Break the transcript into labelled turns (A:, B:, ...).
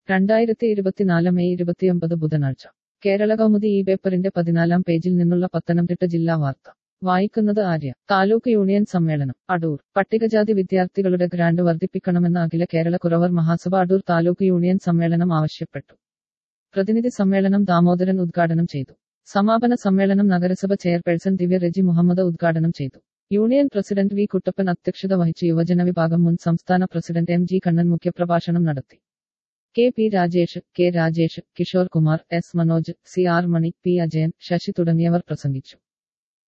A: രണ്ടായിരത്തി ഇരുപത്തിനാല് മെയ് ഇരുപത്തിയൊമ്പത് ബുധനാഴ്ച കേരള കൗമുദി ഈ പേപ്പറിന്റെ പതിനാലാം പേജിൽ നിന്നുള്ള പത്തനംതിട്ട ജില്ലാ വാർത്ത വായിക്കുന്നത് ആര്യ താലൂക്ക് യൂണിയൻ സമ്മേളനം അടൂർ പട്ടികജാതി വിദ്യാർത്ഥികളുടെ ഗ്രാന്റ് വർദ്ധിപ്പിക്കണമെന്ന് അഖില കേരള കുറവർ മഹാസഭ അടൂർ താലൂക്ക് യൂണിയൻ സമ്മേളനം ആവശ്യപ്പെട്ടു പ്രതിനിധി സമ്മേളനം ദാമോദരൻ ഉദ്ഘാടനം ചെയ്തു സമാപന സമ്മേളനം നഗരസഭ ചെയർപേഴ്സൺ ദിവ്യ റെജി മുഹമ്മദ് ഉദ്ഘാടനം ചെയ്തു യൂണിയൻ പ്രസിഡന്റ് വി കുട്ടപ്പൻ അധ്യക്ഷത വഹിച്ച് യുവജന വിഭാഗം മുൻ സംസ്ഥാന പ്രസിഡന്റ് എം ജി കണ്ണൻ മുഖ്യപ്രഭാഷണം നടത്തി K P Rajesh K Rajesh Kishore Kumar S Manoj C R Mani P Ajayan Sasi തുടങ്ങിയവർ പ്രസംഗിച്ചു